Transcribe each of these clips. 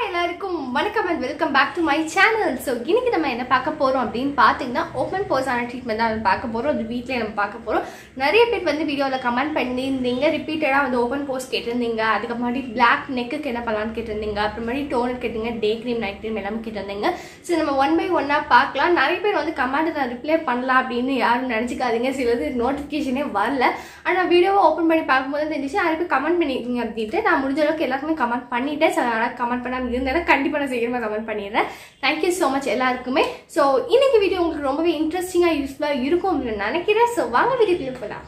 எல்லாருக்கும் வணக்கம் and welcome back to my channel so இன்னைக்கு நம்ம என்ன பார்க்க போகிறோம் அப்படின்னு பார்த்தீங்கன்னா ஓப்பன் போஸான ட்ரீட்மெண்ட் தான் நம்ம பார்க்க போகிறோம் அது வீட்டிலே நம்ம பார்க்க போகிறோம் நிறைய பேர் வந்து வீடியோவில் கமெண்ட் பண்ணியிருந்தீங்க ரிப்பீட்டடாக வந்து ஓப்பன் போஸ் கேட்டிருந்தீங்க அதுக்கப்புறமாடி பிளாக் நெக்குக்கு என்ன பண்ணலாம்னு கேட்டிருந்தீங்க அப்புறமாடி டோனர் கேட்டிருந்தீங்க டே க்ரீம் நைட் க்ரீம் எல்லாமே கேட்டிருந்தீங்க ஸோ நம்ம ஒன் பை ஒன்னாக பார்க்கலாம் நிறைய பேர் வந்து கமெண்ட் நான் ரிப்ளை பண்ணலாம் அப்படின்னு யாரும் நினச்சிக்காதீங்க சிலது நோட்டிஃபிகேஷனே வரல ஆனால் வீடியோவை ஓப்பன் பண்ணி பார்க்கும்போது தெரிஞ்சிச்சு நிறைய பேர் கமெண்ட் பண்ணியிருக்கீங்க அப்படின்ட்டு நான் முடிஞ்ச அளவுக்கு எல்லாருக்குமே கமெண்ட் பண்ணிட்டேன் ஸோ அதனால் கமெண்ட் பண்ணாமல் இருந்தேன்னா கண்டிப்பாக நான் சீக்கிரமாக கமெண்ட் பண்ணிடுறேன் தேங்க்யூ ஸோ மச் எல்லாருக்குமே ஸோ இன்னைக்கு வீடியோ உங்களுக்கு ரொம்பவே இன்ட்ரெஸ்டிங்காக யூஸ்ஃபுல்லாக இருக்கும் அப்படின்னு நினைக்கிறேன் ஸோ வாங்க வீடியோக்குள்ளே போகலாம்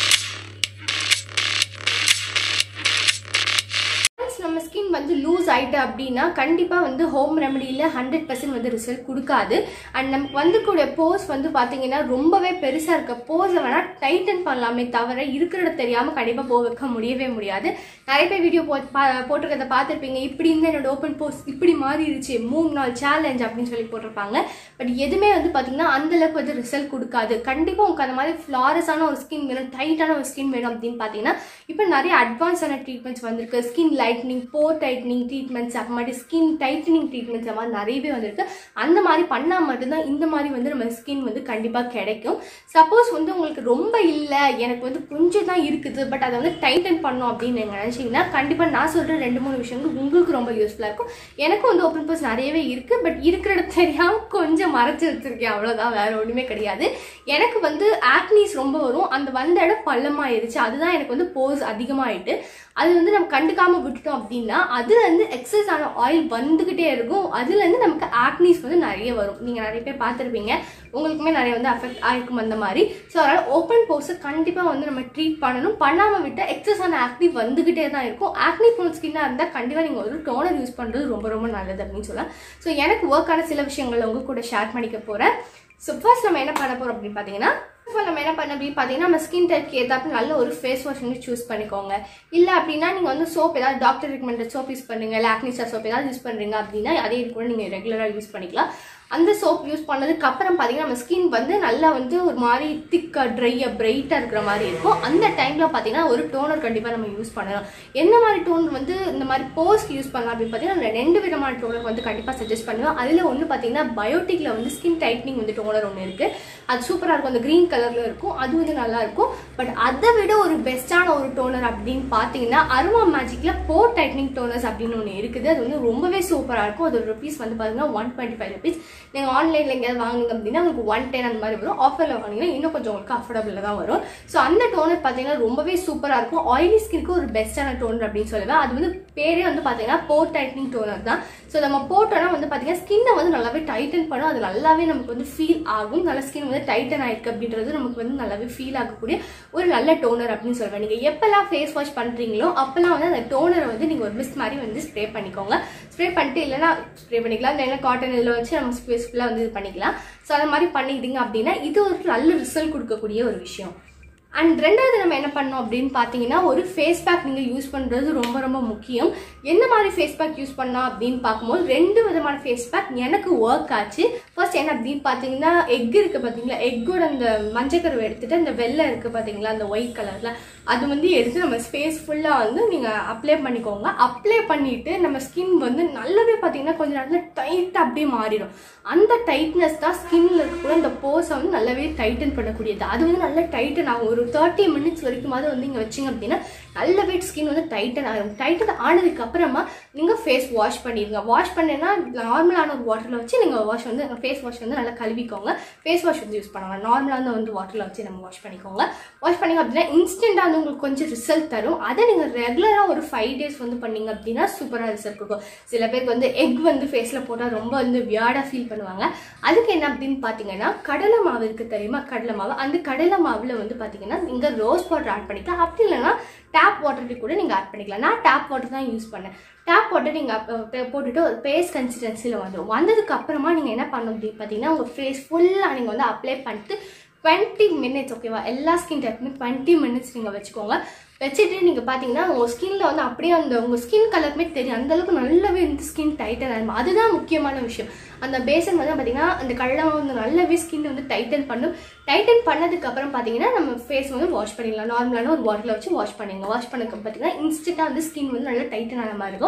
Once நம்ம ஸ்கின் வந்து லூஸ் ஆயிட்டு அப்படின்னா கண்டிப்பாக வந்து ஹோம் ரெமடியில் ஹண்ட்ரட் பர்சன்ட் வந்து ரிசல்ட் கொடுக்காது அண்ட் நமக்கு வந்துக்கூடிய போஸ் வந்து பார்த்தீங்கன்னா ரொம்பவே பெருசாக இருக்க போஸை வேணால் டைட்டன் பண்ணலாமே தவிர இருக்கிறத தெரியாமல் கண்டிப்பாக போக வைக்க முடியவே முடியாது நிறைய பேர் வீடியோ போ பா போட்டிருக்கிறத பார்த்துருப்பீங்க இப்படி இருந்தால் என்னோட ஓப்பன் போஸ் இப்படி மாறிடுச்சு மூணு நாள் சேலஞ்ச் அப்படின்னு சொல்லி போட்டிருப்பாங்க பட் எதுவுமே வந்து பார்த்தீங்கன்னா அந்தளவுக்கு வந்து ரிசல்ட் கொடுக்காது கண்டிப்பாக உங்களுக்கு அந்த மாதிரி ஃப்ளாரஸான ஒரு ஸ்கின் வேணும் டைட்டான ஒரு ஸ்கின் வேணும் அப்படின்னு பார்த்தீங்கன்னா இப்போ நிறைய அட்வான்ஸான ட்ரீட்மெண்ட்ஸ் வந்திருக்கு skin lightening pore tightening treatments அப்புறமாட்டி ஸ்கின் டைட்டனிங் ட்ரீட்மெண்ட்ஸ் அந்த மாதிரி நிறையவே வந்திருக்கு அந்த மாதிரி பண்ணால் மட்டும்தான் இந்த மாதிரி வந்து நம்ம ஸ்கின் வந்து கண்டிப்பாக கிடைக்கும் சப்போஸ் வந்து உங்களுக்கு ரொம்ப இல்லை எனக்கு வந்து கொஞ்சம் தான் இருக்குது பட் அதை வந்து டைட்டன் பண்ணோம் அப்படின்னு நீங்கள் நினச்சிங்கன்னா கண்டிப்பாக நான் சொல்கிற ரெண்டு மூணு விஷயங்கள் உங்களுக்கு ரொம்ப யூஸ்ஃபுல்லாக இருக்கும் எனக்கும் வந்து ஓப்பன் போஸ் நிறையவே இருக்குது பட் இருக்கிற இடம் தெரியாமல் கொஞ்சம் மறைச்சி வச்சிருக்கேன் அவ்வளோதான் வேறு ஒன்றுமே கிடையாது எனக்கு வந்து ஆக்னிஸ் ரொம்ப வரும் அந்த வந்த இடம் பள்ளமாயிருச்சு அதுதான் எனக்கு வந்து போஸ் அதிகமாகிட்டு அது வந்து நம்ம கண்டுக்காமல் விட்டுட்டோம் அப்படின்னா அதுலேருந்து எக்ஸஸ் ஆன ஆயில் வந்துக்கிட்டே இருக்கும் அதுலேருந்து நமக்கு ஆக்னிஸ் வந்து நிறைய வரும் நீங்கள் நிறைய பேர் பார்த்துருப்பீங்க உங்களுக்குமே நிறைய வந்து அஃபெக்ட் ஆயிருக்கும் அந்த மாதிரி ஸோ அதனால் ஓப்பன் போஸை கண்டிப்பாக வந்து நம்ம ட்ரீட் பண்ணணும் பண்ணாமல் விட்டால் எக்ஸஸ் ஆன ஆக்னி வந்துக்கிட்டே தான் இருக்கும் ஆக்னி ப்ரோன் ஸ்கின்னாக இருந்தால் கண்டிப்பாக நீங்கள் ஒரு டோனர் யூஸ் பண்ணுறது ரொம்ப ரொம்ப நல்லது அப்படின்னு சொல்லலாம் ஸோ எனக்கு ஒர்க்கான சில விஷயங்கள் உங்க கூட ஷேர் பண்ணிக்க போகிறேன் ஸோ ஃபர்ஸ்ட் நம்ம என்ன பண்ண போகிறோம் அப்படின்னு பார்த்தீங்கன்னா இப்போ நம்ம என்ன பண்ண அப்படின்னு பார்த்தீங்கன்னா நம்ம ஸ்கின் டைப்க்கு ஏதாப்புல நல்ல ஒரு ஃபேஸ் வாஷ் வந்து சூஸ் பண்ணிக்கோங்க இல்லை அப்படின்னா நீங்கள் வந்து சோப் ஏதாவது டாக்டர் ரெக்கமெண்டட் சோப் யூஸ் பண்ணுங்க இல்லை ஆக்னிசா சோப் ஏதாவது யூஸ் பண்ணுறீங்க அப்படின்னா அதே இது கூட நீங்கள் ரெகுலராக யூஸ் பண்ணிக்கலாம் அந்த சோப் யூஸ் பண்ணதுக்கு அப்புறம் பார்த்தீங்கன்னா நம்ம ஸ்கின் வந்து நல்லா வந்து ஒரு மாதிரி திக்காக ட்ரையாக பிரைட்டாக இருக்கிற மாதிரி இருக்கும் அந்த டைமில் பார்த்தீங்கன்னா ஒரு டோனர் கண்டிப்பாக நம்ம யூஸ் பண்ணலாம் என்ன மாதிரி டோனர் வந்து இந்த மாதிரி போஸ்ட் யூஸ் பண்ணலாம் அப்படின்னு பார்த்தீங்கன்னா நான் ரெண்டு விதமான டோனர் வந்து கண்டிப்பாக சஜஸ்ட் பண்ணுவேன் அதில் ஒன்று பார்த்தீங்கன்னா பயோட்டிக்கில் வந்து ஸ்கின் டைட்னிங் வந்து டோனர் ஒன்று இருக்குது அது சூப்பராக இருக்கும் அந்த க்ரீன் கலரில் இருக்கும் அது வந்து நல்லா இருக்கும் பட் அதை விட ஒரு பெஸ்ட்டான ஒரு டோனர் அப்படின்னு பார்த்தீங்கன்னா அருமா மேஜிக்கில் போர் டைட்னிங் டோனர்ஸ் அப்படின்னு ஒன்று இருக்குது அது வந்து ரொம்பவே சூப்பராக இருக்கும் அது ருபீஸ் வந்து பார்த்தீங்கன்னா ஒன் டுவெண்ட்டி ஃபைவ் ருபீஸ் நீங்கள் ஆன்லைனில் எங்கேயாவது வாங்குங்க அப்படின்னா உங்களுக்கு ஒன் டென் அந்த மாதிரி வரும் ஆஃபரில் வாங்கினீங்கன்னா இன்னும் கொஞ்சம் உங்களுக்கு அஃபோர்டபுளில் தான் வரும் ஸோ அந்த டோனர் பார்த்தீங்கன்னா ரொம்பவே சூப்பராக இருக்கும் ஆயிலி ஸ்கின்க்கு ஒரு பெஸ்ட்டான டோனர் அப்படின்னு சொல்லுவேன் அது வந்து பேரே வந்து பார்த்தீங்கன்னா போர் டைட்னிங் டோனர் தான் ஸோ நம்ம போட்டோன்னா வந்து பார்த்தீங்கன்னா ஸ்கின்னை வந்து நல்லாவே டைட்டன் பண்ணும் அது நல்லாவே நமக்கு வந்து ஃபீல் ஆகும் நல்ல ஸ்கின் வந்து டைட்டன் ஆயிருக்கு அப்படின்றது நமக்கு வந்து நல்லாவே ஃபீல் ஆகக்கூடிய ஒரு நல்ல டோனர் அப்படின்னு சொல்லுவேன் நீங்கள் எப்போல்லாம் ஃபேஸ் வாஷ் பண்ணுறீங்களோ அப்போல்லாம் வந்து அந்த டோனரை வந்து நீங்கள் ஒரு மிஸ் மாதிரி வந்து ஸ்ப்ரே பண்ணிக்கோங்க ஸ்ப்ரே பண்ணிட்டு இல்லைன்னா ஸ்ப்ரே பண்ணிக்கலாம் இல்லைன்னா காட்டன் இதில் வச்சு நம்ம ஃபேஸ் ஃபுல்லாக வந்து இது பண்ணிக்கலாம் ஸோ அந்த மாதிரி பண்ணிக்கிட்டீங்க அப்படின்னா இது ஒரு நல்ல ரிசல்ட் கொடுக்கக்கூடிய ஒரு விஷயம் அண்ட் ரெண்டாவது நம்ம என்ன பண்ணோம் அப்படின்னு பார்த்தீங்கன்னா ஒரு ஃபேஸ் பேக் நீங்கள் யூஸ் பண்ணுறது ரொம்ப ரொம்ப முக்கியம் என்ன மாதிரி ஃபேஸ் பேக் யூஸ் பண்ணலாம் அப்படின்னு பார்க்கும்போது ரெண்டு விதமான ஃபேஸ் பேக் எனக்கு ஒர்க் ஆச்சு ஃபர்ஸ்ட் என்ன அப்படின்னு பார்த்தீங்கன்னா எக் இருக்குது பார்த்தீங்களா எக்கோட அந்த மஞ்சக்கருவை எடுத்துட்டு அந்த வெள்ளை இருக்குது பார்த்தீங்களா அந்த ஒயிட் கலரில் அது வந்து எடுத்து நம்ம ஃபேஸ் ஃபுல்லாக வந்து நீங்கள் அப்ளை பண்ணிக்கோங்க அப்ளை பண்ணிவிட்டு நம்ம ஸ்கின் வந்து நல்லாவே பார்த்தீங்கன்னா கொஞ்சம் நேரத்தில் டைட்டாக அப்படியே மாறிடும் அந்த டைட்னஸ் தான் ஸ்கின்ல இருக்கக்கூட இந்த போஸை வந்து நல்லாவே டைட்டன் பண்ணக்கூடியது அது வந்து நல்லா டைட்டன் ஆகும் ஒரு தேர்ட்டி மினிட்ஸ் வரைக்குமாவது வந்து இங்கே வச்சிங்க அப்படின்னா நல்லாவே ஸ்கின் வந்து டைட்டன் ஆகும் டைட்டன் ஆனதுக்கு அப்புறமா நீங்கள் ஃபேஸ் வாஷ் பண்ணிடுங்க வாஷ் பண்ணேன்னா நார்மலான ஒரு வாட்டரில் வச்சு நீங்கள் வாஷ் வந்து ஃபேஸ் வாஷ் வந்து நல்லா கழுவிக்கோங்க ஃபேஸ் வாஷ் வந்து யூஸ் பண்ணுவாங்க நார்மலான வந்து வாட்டரில் வச்சு நம்ம வாஷ் பண்ணிக்கோங்க வாஷ் பண்ணிங்க அப்படின்னா இன்ஸ்டண்ட்டாக வந்து உங்களுக்கு கொஞ்சம் ரிசல்ட் தரும் அதை நீங்கள் ரெகுலராக ஒரு ஃபைவ் டேஸ் வந்து பண்ணீங்க அப்படின்னா சூப்பராக ரிசல்ட் கொடுக்கும் சில பேருக்கு வந்து எக் வந்து ஃபேஸில் போட்டால் ரொம்ப வந்து வியாடாக ஃபீல் பண்ணுவாங்க அதுக்கு என்ன அப்படின்னு பார்த்தீங்கன்னா கடலை மாவு இருக்குது தெரியுமா கடலை மாவு அந்த கடலை மாவில் வந்து பார்த்தீங்கன்னா நீங்கள் ரோஸ் வாட்டர் ஆட் பண்ணிக்கலாம் அப்படி இல்லைன்னா டேப் வாட்டருக்கு கூட நீங்கள் ஆட் பண்ணிக்கலாம் நான் டேப் வாட்டர் தான் யூஸ் பண்ணேன் டேப் வாட்டர் நீங்கள் போட்டுட்டு ஒரு பேஸ்ட் கன்சிஸ்டன்சியில் வந்துடும் வந்ததுக்கு அப்புறமா நீங்கள் என்ன பண்ணணும் அப்படின்னு பார்த்தீங்கன்னா உங்கள் ஃபேஸ் ஃபுல்லாக நீங்கள் வந்து அப்ளை பண்ணிட்டு டுவெண்ட்டி மினிட்ஸ் ஓகேவா எல்லா ஸ்கின் டைப்புமே டுவெண்ட்டி மினிட்ஸ் நீங்கள் வச்சுக்கோங்க வச்சுட்டு நீங்கள் பார்த்தீங்கன்னா உங்கள் ஸ்கின்ல வந்து அப்படியே அந்த உங்கள் ஸ்கின் கலருமே தெரியும் அந்த அளவுக்கு நல்லாவே இந்த ஸ்கின் டைட்டன் ஆகும் அதுதான் முக்கியமான விஷயம் அந்த பேசன் வந்து பார்த்தீங்கன்னா அந்த கடலை வந்து நல்லாவே ஸ்கின் வந்து டைட்டன் பண்ணும் டைட்டன் பண்ணதுக்கு அப்புறம் பார்த்தீங்கன்னா நம்ம ஃபேஸ் வந்து வாஷ் பண்ணிடலாம் நார்மலான ஒரு வாட்டரில் வச்சு வாஷ் பண்ணிடுங்க வாஷ் பண்ணதுக்கு பார்த்தீங்கன்னா இன்ஸ்டண்ட்டாக வந்து ஸ்கின் வந்து நல்லா டைட்டன் ஆன மாதிரி இருக்கும்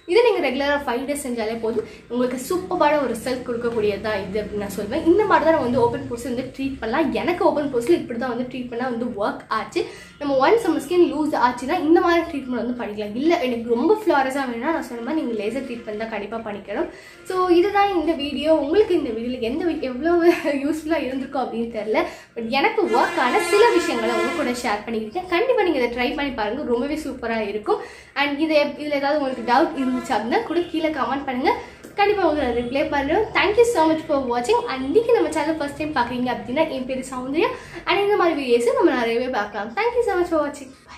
இதை நீங்கள் ரெகுலராக ஃபைவ் டேஸ் செஞ்சாலே போதும் உங்களுக்கு சூப்பரான ஒரு ரிசல்ட் கொடுக்கக்கூடியது தான் இது அப்படின்னு நான் சொல்லுவேன் இந்த மாதிரி தான் நம்ம வந்து ஓப்பன் போர்ஸ் வந்து ட்ரீட் பண்ணலாம் எனக்கு ஓப்பன் போர்ஸில் இப்படி தான் வந்து ட்ரீட் பண்ணால் வந்து ஒர்க் ஆச்சு நம்ம ஒன்ஸ் நம்ம ஸ்கின் லூஸ் ஆச்சுன்னா இந்த மாதிரி ட்ரீட்மெண்ட் வந்து பண்ணிக்கலாம் இல்லை எனக்கு ரொம்ப ஃப்ளாரஸாக வேணும்னா நான் சொன்ன மாதிரி நீங்கள் லேசர் ட்ரீட்மெண்ட் தான் கண்டிப்பாக பண்ணிக்கணும் ஸோ இதுதான் இந்த வீடியோ உங்களுக்கு இந்த வீடியோவில் எந்த வி- எவ்வளோ யூஸ்ஃபுல்லாக இருந்திருக்கும் அப்படின்னு தெரில பட் எனக்கு ஒர்க் ஆன சில விஷயங்களை உங்க கூட ஷேர் பண்ணிக்கிட்டேன் கண்டிப்பாக நீங்கள் இதை ட்ரை பண்ணி பாருங்கள் ரொம்பவே சூப்பராக இருக்கும் அண்ட் இதை இதில் ஏதாவது உங்களுக்கு டவுட் இருந்துச்சு அப்படின்னா கூட கீழே கமெண்ட் பண்ணுங்கள் கண்டிப்பாக உங்களை ரிப்ளை பண்ணுறோம் தேங்க்யூ ஸோ மச் ஃபார் வாட்சிங் அண்ட் இன்னைக்கு நம்ம சேனல் ஃபஸ்ட் டைம் பார்க்குறீங்க அப்படின்னா என் பேர் சௌந்தர்யா அண்ட் இந்த மாதிரி வீடியோஸும் நம்ம நிறையவே பார்க்கலாம் தேங்க்யூ ஸோ மச் ஃபார் வாட்சிங்